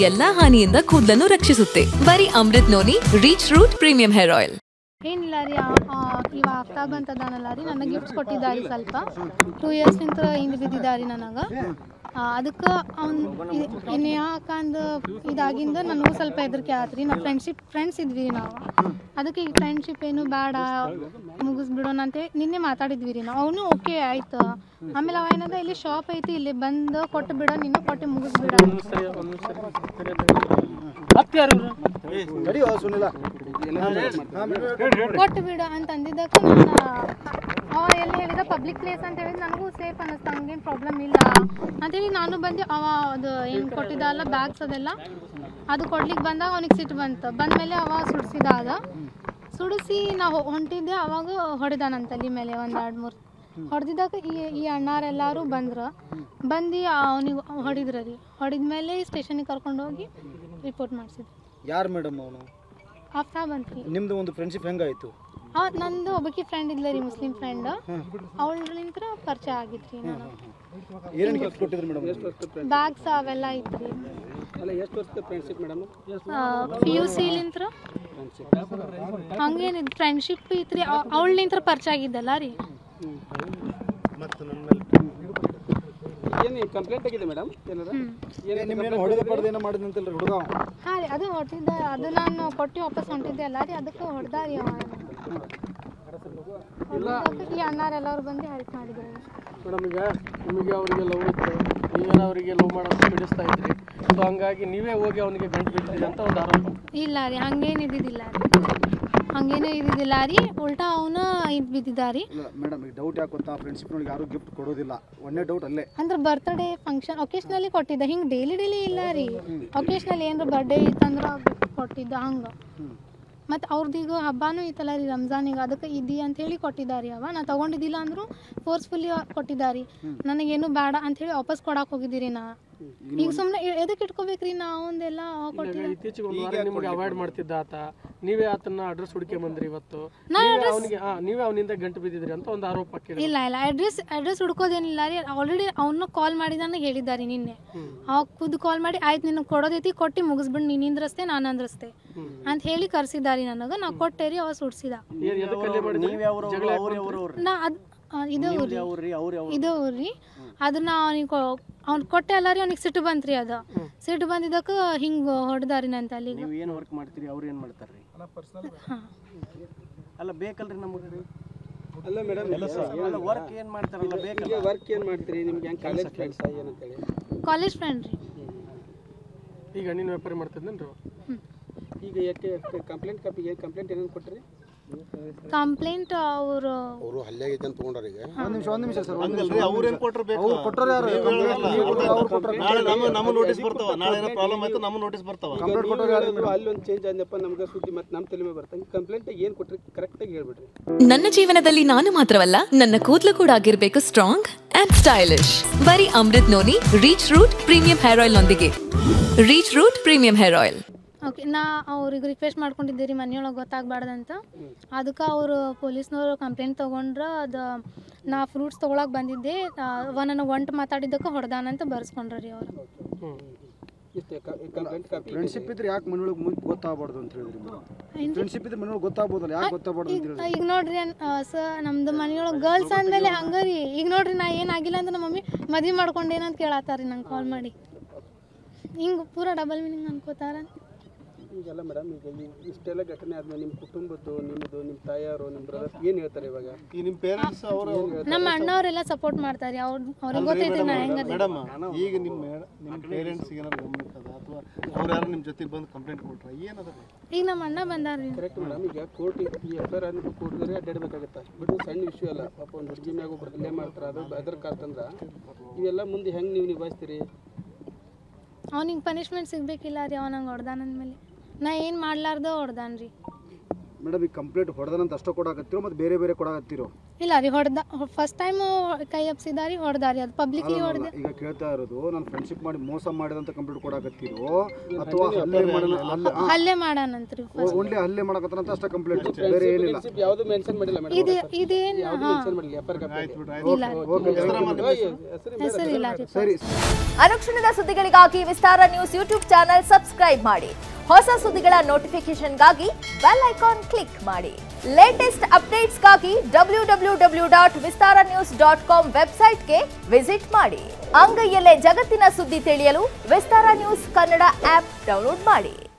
ಎಲ್ಲಾ ಹಾನಿಯಿಂದ ಕೂದಲನ್ನು ರಕ್ಷಿಸುತ್ತೆ ಬರೀ Amrut noni reach root premium hair oil ಏನಿಲ್ಲ ರೀ ಇವ ಆಗ್ತಾ ಬಂತದಾನಲ್ಲ ರೀ ನನಗೆ ಗಿಫ್ಟ್ಸ್ ಕೊಟ್ಟಿದ್ದಾರೆ ಸ್ವಲ್ಪ ಟೂ ಇಯರ್ಸ್ ನಿಂತ ಹಿಂದೆ ಬಿದ್ದಿದ್ದಾರೆ ನನಗೆ ಅದಕ್ಕೆ ಅವ್ನು ಇನ್ನು ಯಾಕಂದು ಇದಾಗಿಂದ ನನಗೂ ಸ್ವಲ್ಪ ಹೆದರಿಕೆ ಆತ್ರಿ ನಾವು ಫ್ರೆಂಡ್ಶಿಪ್ ಫ್ರೆಂಡ್ಸ್ ಇದ್ವಿ ರೀ ನಾವು ಅದಕ್ಕೆ ಈಗ ಫ್ರೆಂಡ್ಶಿಪ್ ಏನು ಬೇಡ ಮುಗಿಸ್ಬಿಡೋಣ ಅಂತೇಳಿ ನಿನ್ನೆ ಮಾತಾಡಿದ್ವಿ ರೀ ನಾವು ಅವನು ಓಕೆ ಆಯ್ತು ಆಮೇಲೆ ಅವ ಏನದ ಇಲ್ಲಿ ಶಾಪ್ ಐತಿ ಇಲ್ಲಿ ಬಂದು ಕೊಟ್ಟು ಬಿಡೋ ನಿನ್ನ ಕೊಟ್ಟು ಮುಗಿಸ್ಬಿಡ ಕೊಟ್ಟು ಬಿಡು ಅಂತ ಅಂದಿದ್ದಕ್ಕೆ ನಾನು ಅವ ಎಲ್ಲಿ ಹೇಳಿದ ಪಬ್ಲಿಕ್ ಪ್ಲೇಸ್ ಅಂತ ಹೇಳಿದ್ ನನಗೂ ಸೇಫ್ ಅನ್ನಿಸ್ತು ಹಂಗೇನು ಪ್ರಾಬ್ಲಮ್ ಇಲ್ಲ ಅಂತೇಳಿ ನಾನು ಬಂದು ಅವ ಅದು ಏನು ಕೊಟ್ಟಿದ್ದ ಅಲ್ಲ ಬ್ಯಾಗ್ಸ್ ಅದೆಲ್ಲ ಅದು ಕೊಡ್ಲಿಕ್ಕೆ ಬಂದಾಗ ಅವನಿಗೆ ಸಿಟ್ಟು ಬಂತು ಬಂದಮೇಲೆ ಅವ ಸುಡಿಸಿದ ಅದ ಸುಡಿಸಿ ನಾವು ಹೊಂಟಿದ್ದೆ ಅವಾಗ ಹೊಡೆದಾನಂತ ತಲೆ ಮೇಲೆ ಒಂದು ಎರಡು ಮೂರು ಹೊಡೆದಿದ್ದಾಗ ಈ ಈ ಅಣ್ಣಾರೆಲ್ಲರೂ ಬಂದ್ರು ಬಂದು ಅವನಿಗೆ ಹೊಡಿದ್ರ ರೀ ಹೊಡಿದ್ಮೇಲೆ ಸ್ಟೇಷನಿಗೆ ಕರ್ಕೊಂಡು ಹೋಗಿ ರಿಪೋರ್ಟ್ ಮಾಡಿಸಿದ್ವಿ ಯಾರು ಮೇಡಮ್ ಅವನು ಆಫ್ತಾ ಬಂತ್ರಿ ನಿಮ್ದು ಒಂದು ಫ್ರೆಂಡ್ಶಿಪ್ ಹೆಂಗಾಯ್ತು ಆ ನಂದು ಒಬ್ಬಕಿ ಫ್ರೆಂಡ್ ಇದ್ಲ ರೀ ಮುಸ್ಲಿಂ ಫ್ರೆಂಡ್ ಅವಳಿಂತ್ರ ಪರಿಚಯ ಆಗಿತ್ರಿ ನಾನು ಏನೇನು ಗಿಫ್ಟ್ ಕೊಟ್ಟಿದ್ರು ಮೇಡಮ್ ಬ್ಯಾಗ್ಸ್ ಅವೆಲ್ಲ ಐತ್ರಿ ಅಲ್ಲ ಎಷ್ಟು ವರ್ಷದ ಫ್ರೆಂಡ್ಶಿಪ್ ಮೇಡಮ್ ಪಿ ಯು ಸಿಲಿಂತ್ರ ಹಂಗೇನಿದ್ ಫ್ರೆಂಡ್ಶಿಪ್ ಐತ್ರಿ ಅವಳಿನಿಂತ್ರ ಪರಿಚಯ ಆಗಿದ್ದಲ್ಲ ರೀ ಏನು ಕಂಪ್ಲೇಂಟ್ ಆಗಿದೆ ಮೇಡಮ್ ಏನಾರ ನಿಮ್ಮೇನು ಹೊಡೆದ ಪಡೆದ ಏನೋ ಮಾಡಿದಂತಲ್ರಿ ಹುಡುಗ ಹಾಂ ರೀ ಅದು ಹೊಟ್ಟಿದ್ದ ಅದು ನಾನು ಕೊಟ್ಟು ವಾಪಸ್ ಹೊಂಟಿದ್ದೆ ಅಲ್ಲ ರೀ ಅದಕ್ಕೆ ಹೊಡೆದ ರೀ ಅವ ಅದಕ್ಕೆ ಈ ಅಣ್ಣಾರೆಲ್ಲರೂ ಬಂದು ಹೆಲ್ಪ್ ಮಾಡಿದ್ರು ಮೇಡಮ್ ಈಗ ನಿಮಗೆ ಅವರಿಗೆ ಲವ್ ಇತ್ತು ನೀವೇನೋ ಅವರಿಗೆ ಲವ್ ಮಾಡೋದು ಬಿಡಿಸ್ತಾ ಇದ್ರಿ ಸೊ ಹಂಗಾಗಿ ನೀವೇ ಹೋಗಿ ಅವನಿಗೆ ಗಂಟು ಬಿಟ್ಟಿರಿ ಅಂತ ಒಂದು ಆರೋಪ ಇಲ್ಲ ರೀ ಹಂಗೇನು ಇದ್ದಿದ್ದಿಲ್ಲ ರೀ ಹಂಗೇನು ಇದ್ದಿದ್ದಿಲ್ಲ ರೀ ಉಲ್ಟಾ ಅವನ ಇದು ಬಿದ್ದಿದ್ದ ರೀ ಇಲ್ಲ ಮೇಡಮ್ ಈಗ ಡೌಟ್ ಯಾಕೆ ಗೊತ್ತಾ ಫ್ರೆಂಡ್ಶಿಪ್ನೊಳಗೆ ಯಾರು ಗಿಫ್ಟ್ ಕೊಡೋದಿಲ್ಲ ಒಂದೇ ಡೌಟ್ ಅಲ್ಲೇ ಅಂದ್ರೆ ಬರ್ತ್ಡೇ ಫಂಕ್ಷನ್ ಒಕೇಶ್ನಲಿ ಕೊಟ್ಟಿದ್ದ ಹಿಂಗೆ ಡೈಲಿ ಡೈಲಿ ಇಲ್ಲ ರೀ ಒಕೇಶ್ನಲಿ ಏನಾರ ಬರ್ಡೇ ಇತ್ತಂದ್ರೆ ಕೊಟ್ಟಿದ್ದ ಹಂಗೆ ಮತ್ತು ಅವ್ರದ್ದು ಹಬ್ಬನೂ ಇತ್ತಲ್ಲ ರೀ ರಂಜಾನಿಗೆ ಅದಕ್ಕೆ ಇದ್ದಿ ಅಂತ ಹೇಳಿ ಕೊಟ್ಟಿದ್ದಾರೆ ಅವ ನಾ ತೊಗೊಂಡಿದ್ದಿಲ್ಲ ಅಂದರೂ ಫೋರ್ಸ್ಫುಲ್ಲಿ ಕೊಟ್ಟಿದ್ದಾರೆ ನನಗೇನು ಬೇಡ ಅಂಥೇಳಿ ವಾಪಸ್ ಕೊಡಕ್ಕೆ ಹೋಗಿದ್ದೀರಿ ನಾ ಈಗ ಸುಮ್ಮನೆ ಎದಕ್ಕೆ ಇಟ್ಕೋಬೇಕ್ರಿ ನಾ ಒಂದೆಲ್ಲ ಕೊಟ್ಟಿದ್ದ ಇತ್ತೀಚೆಗೆ ಒಂದು ವಾರ ನಿಮಗೆ ಅವಾಯ್ಡ್ ಮಾಡ್ತಿದ್ದ ಆತ ನೀವೇ ಆತನ ಅಡ್ರೆಸ್ ಹುಡುಕೆ ಬಂದ್ರಿ ಇವತ್ತು ನಾ ನೀವೇ ಅವನಿಗೆ ಹಾ ನೀವೇ ಅವನಿಂದ ಗಂಟು ಬಿದ್ದಿದ್ರಿ ಅಂತ ಒಂದು ಆರೋಪ ಕೇಳಿ ಇಲ್ಲ ಇಲ್ಲ ಅಡ್ರೆಸ್ ಅಡ್ರೆಸ್ ಹುಡ್ಕೋದೇನಿಲ್ಲ ರೀ ಆಲ್ರೆಡಿ ಅವನ್ನ ಕಾಲ್ ಮಾಡಿ ನನಗೆ ಹೇಳಿದ್ದಾರೆ ನಿನ್ನೆ ಅವಾಗ ಖುದ್ದು ಕಾಲ್ ಮಾಡಿ ಆಯ್ತು ನಿನಗೆ ಕೊಡೋದೈತಿ ಕೊಟ್ಟು ಮುಗಿಸ್ಬಿಟ್ಟು ನೀನು ನಿಂದ್ರಸ್ತೆ ನಾನು ಅಂದ್ರಸ್ತೆ ಅಂತ ಹೇಳಿ ಕರ್ಸಿದ್ದಾರೆ ನನಗೆ ನಾ ಕೊಟ್ಟೆ ರೀ ಅವ ಸುಡ್ಸಿದ ಏನ್ ಎದಕ್ಕಲ್ಲೇ ಮಾಡಿದ್ರಿ ಜಗಳ ಯಾಕ್ ಬಂತು? ನಾ ಅದು ಇದು ಊರಿ ಇದು ಊರಿ ಅದನ್ನ ಅವನಿಗೆ ಅವ್ನು ಕೊಟ್ಟೆ ಅಲ್ಲ ರೀ ಅವ್ನಿಗೆ ಸಿಟ್ಟು ಬಂತ್ರಿ ಅದು ಸಿಟ್ಟು ಬಂದಿದ್ದಕ್ಕೆ ಹಿಂಗೆ ಹೊಡೆದಾರಿ ನನ್ನ ತಲೆಗೆ ನೀವು ಏನು ವರ್ಕ್ ಮಾಡ್ತೀರಿ ಅವ್ರು ಏನು ಮಾಡ್ತಾರೆ ರೀ ಹಾಂ ಅಲ್ಲ ಬೇಕಲ್ರಿ ನಮಗೆ ರೀ ಅಲ್ಲ ಮೇಡಮ್ ಅಲ್ಲ ವರ್ಕ್ ಏನು ಮಾಡ್ತಾರಲ್ಲ ಬೇಕಲ್ಲ ಈಗ ವರ್ಕ್ ಏನು ಮಾಡ್ತೀರಿ ನಿಮ್ಗೆ ಹೆಂಗೆ ಕಾಲೇಜ್ ಫ್ರೆಂಡ್ಸ್ ಏನಂತೇಳಿ ಕಾಲೇಜ್ ಫ್ರೆಂಡ್ ರೀ ಈಗ ನೀನು ವ್ಯಾಪಾರ ಮಾಡ್ತಿದ್ದೇನ್ರಿ ಈಗ ಯಾಕೆ ಕಂಪ್ಲೇಂಟ್ ಕಾಪಿ ಏನು ಕಂಪ್ಲೇಂಟ್ ಏನೇನು ಕೊಟ್ಟಿರಿ ಕಂಪ್ಲೇಂಟ್ ಅವರು ಅವರು ಹಲ್ಲೆ ಆಗೈತೆ ಅಂತ ತೊಗೊಂಡಾರ ಈಗ ಒಂದು ನಿಮಿಷ ಒಂದು ನಿಮಿಷ ಸರ್ ಒಂದು ಹಂಗಲ್ರಿ ಅವ್ರೇನ್ ಕೊಟ್ಟಿರ್ಬೇಕು ಅವ್ರು ಕೊಟ್ಟರು ಯಾರು ಅವ್ರು ಕೊಟ್ಟರು ನಾಳೆ ನಮ್ಮ ನಮ್ಮ ನೋಟಿಸ್ ಬರ್ತಾವ ನಾಳೆ ಏನೋ ಪ್ರಾಬ್ಲಮ್ ಆಯ್ತು ನಮ್ಮ ನೋಟಿಸ್ ಬರ್ತಾವ ಕಂಪ್ಲೇಂಟ್ ಕೊಟ್ಟರು ಯಾರು ಅಲ್ಲಿ ಒಂದು ಚೇಂಜ್ ಆದ್ನಪ್ಪ ನಮ್ಗೆ ಸುದ್ದಿ ಮತ್ತೆ ನಮ್ಮ ತಲೆ ಮೇಲೆ ಬರ್ತಂಗೆ ಕಂಪ್ಲೇಂಟ್ ಏನು ಕೊಟ್ಟಿರಿ ಕರೆಕ್ಟಾಗಿ ಹೇಳ್ಬಿಡ್ರಿ ನನ್ನ ಜೀವನದಲ್ಲಿ ನಾನು ಮಾತ್ರವಲ್ಲ ನನ್ನ ಕೂದಲು ಕೂಡ ಆಗಿರ್ಬೇಕು ಸ್ಟ್ರಾಂಗ್ ಅಂಡ್ ಸ್ಟೈಲಿಶ್ ಬರೀ Amrut noni reach root premium hair oil ನೊಂದಿಗೆ reach root premium hair oil okay ನಾ ಅವ್ರಿಗೆ ರಿಕ್ವೆಸ್ಟ್ ಮಾಡ್ಕೊಂಡಿದ್ದೆ ರೀ ಮನೆಯೊಳಗೆ ಗೊತ್ತಾಗಬಾರ್ದಂತ ಅದಕ್ಕೆ ಅವರು ಪೊಲೀಸ್ನವರು ಕಂಪ್ಲೇಂಟ್ ತೊಗೊಂಡ್ರೆ ಅದು ನಾ ಫ್ರೂಟ್ಸ್ ತೊಗೊಳಕ್ಕೆ ಬಂದಿದ್ದೆ ಅವ ನನಗೆ ಒಂಟು ಮಾತಾಡಿದ್ದಕ್ಕೆ ಹೊಡೆದಾನಂತ ಬರ್ಸ್ಕೊಂಡ್ರಿ ರೀ ಅವರು ಇಷ್ಟೇ ಕಂಪ್ಲೇಂಟ್ ಕಾಪಿ ಫ್ರೆಂಡ್ಶಿಪ್ ಇದ್ರೆ ಯಾಕೆ ಮನೆಯೊಳಗೆ ಮುಂದೆ ಗೊತ್ತಾಗಬಾರ್ದು ಅಂತ ಹೇಳಿದ್ರಿ ಫ್ರೆಂಡ್ಶಿಪ್ ಇದ್ರೆ ಮನೆಯೊಳಗೆ ಗೊತ್ತಾಗ್ಬೋದಲ್ಲ ಯಾಕೆ ಗೊತ್ತಾಗಬಾರ್ದು ಅಂತ ಹೇಳಿದ್ರಿ ಈಗ ನೋಡ್ರಿ ಸರ್ ನಮ್ದು ಮನೆಯೊಳಗೆ ಗರ್ಲ್ಸ್ ಅಂದಮೇಲೆ ಹಂಗೆ ರೀ ಈಗ ನೋಡ್ರಿ ನಾ ಏನಾಗಿಲ್ಲ ಅಂತ ನಮ್ಮ ಮಮ್ಮಿ ಮದ್ವೆ ಮಾಡ್ಕೊಂಡೇನಂತ ಕೇಳತ್ತಾರ ರೀ ನಂಗೆ ಕಾಲ್ ಮಾಡಿ ಹಿಂಗೆ ಪೂರ ಡಬಲ್ ಮೀನಿಂಗ್ ಅನ್ಕೋತಾರ ಈಗೆಲ್ಲ ಮೇಡಮ್ ಈಗ ಈ- ಇಷ್ಟೆಲ್ಲ ಘಟನೆ ಆದ್ಮೇಲೆ ನಿಮ್ಮ ಕುಟುಂಬದ್ದು ನಿಮ್ಮದು ನಿಮ್ಮ ತಾಯಿಯವರು ನಿಮ್ಮ ಬ್ರದರ್ಸ್ ಏನು ಹೇಳ್ತಾರೆ ಇವಾಗ ಈ ನಿಮ್ಮ ಪೇರೆಂಟ್ಸ್ ಅವರು ನಮ್ಮ ಅಣ್ಣವರೆಲ್ಲ ಸಪೋರ್ಟ್ ಮಾಡ್ತಾರೆ ಅವ್ರ ಅವ್ರಿಗೆ ಗೊತ್ತೈತಿ ನಾ ಹೆಂಗದ ಮೇಡಮ್ ಈಗ ನಿಮ್ಮ ನಿಮ್ಮ ಪೇರೆಂಟ್ಸ್ ಏನಾರು ಗಮನಕ್ಕೆ ಅದ ಅಥವಾ ಅವ್ರು ಯಾರು ನಿಮ್ಮ ಜೊತೆಗೆ ಬಂದು ಕಂಪ್ಲೇಂಟ್ ಕೊಟ್ರ ಏನದ ಈಗ ನಮ್ಮ ಅಣ್ಣ ಬಂದಾರ್ರಿ ಕರೆಕ್ಟ್ ಮೇಡಮ್ ಈಗ ಕೋರ್ಟ್ ಈ ಎಫ್ ಐ ಆರ್ ಅಂದ್ಬಿಟ್ಟು ಕೋರ್ಟ್ಗೆ ಅಡ್ಡಾಡ್ಬೇಕಾಗತ್ತೆ ಬಟ್ ಸಣ್ಣ ವಿಷಯ ಅಲ್ಲ ಪಾಪ ಒಂದು ಹುಡುಗಿ ಮ್ಯಾಗ ಒಬ್ರು ಹಲ್ಲೆ ಮಾಡ್ತಾರೆ ಅದು ಅದರ ಕಾತಂದ್ರೆ ಇವೆಲ್ಲ ಮುಂದೆ ಹೆಂಗೆ ನೀವು ನಿಭಾಯಿಸ್ತೀರಿ ಅವ್ನಿಗೆ ಪನಿಷ್ಮೆಂಟ್ ಸಿಗ್ಬೇಕಿಲ್ಲ ರೀ ಅವ ನಂಗೆ ಹೊಡ್ದಾನಂದ್ಮೇಲೆ ನಾ ಏನು ಮಾಡ್ಲಾರ್ದ ಹೊಡ್ದಾನ ರೀ ಮೇಡಮ್ ಈಗ ಕಂಪ್ಲೇಂಟ್ ಹೊಡೆದನಂತ ಅಷ್ಟೇ ಕೊಡಾಕತ್ತಿರೋ ಮತ್ತೆ ಬೇರೆ ಬೇರೆ ಕೊಡಾಕತ್ತಿರೋ ಇಲ್ಲ ರೀ ಹೊಡೆದ ಫಸ್ಟ್ ಟೈಮ್ ಕೈ ಹಬ್ಸಿದಾರಿ ಹೊಡೆದಾರಿ ಅದು ಪಬ್ಲಿಕ್ಲಿ ಅಲ್ಲ, ಹೊಡೆದೆ ಅಲ್ಲ, ಈಗ ಕೇಳ್ತಾ ಇರೋದು ನಾನು ಫ್ರೆಂಡ್ಶಿಪ್ ಮಾಡಿ ಮೋಸ ಮಾಡಿದಂತ ಕಂಪ್ಲೇಂಟ್ ಕೊಡಾಕತ್ತಿರೋ ಅಥವಾ ಹಲ್ಲೆ ಮಾಡೋಣ ಅಲ್ಲ ಹಲ್ಲೆ ಮಾಡಾನಂತ್ರಿ ಓನ್ಲಿ ಹಲ್ಲೆ ಮಾಡಕತ್ತಾನಂತ ಅಷ್ಟೇ ಕಂಪ್ಲೇಂಟ್ ಬೇರೆ ಏನಿಲ್ಲ ಫ್ರೆಂಡ್ಶಿಪ್ ಯಾವುದು ಮೆನ್ಷನ್ ಮಾಡಿಲ್ಲ ಮೇಡಮ್ ಇದು ಇದೇನು ಮೆನ್ಷನ್ ಮಾಡಿಲ್ಲ ಎಫ್ ಇಲ್ಲ ಹೆಸರಿಲ್ಲ ರೀ ಸರಿ ಅನುಕ್ಷಣದ ಸುದ್ದಿಗಳಿಗಾಗಿ Vistara news YouTube channel subscribe ಮಾಡಿ ಹೊಸ ಸುದ್ದಿಗಳ ನೋಟಿಫಿಕೇಶನ್ಗಾಗಿ ಬೆಲ್ ಐಕಾನ್ ಕ್ಲಿಕ್ ಮಾಡಿ ಲೇಟೆಸ್ಟ್ ಅಪ್ಡೇಟ್ಸ್ಗಾಗಿ W W W dot Vistara news dot com ವೆಬ್ಸೈಟ್ಗೆ ವಿಸಿಟ್ ಮಾಡಿ ಅಂಗೈಯಲ್ಲೇ ಜಗತ್ತಿನ ಸುದ್ದಿ ತಿಳಿಯಲು Vistara news Kannada app download ಮಾಡಿ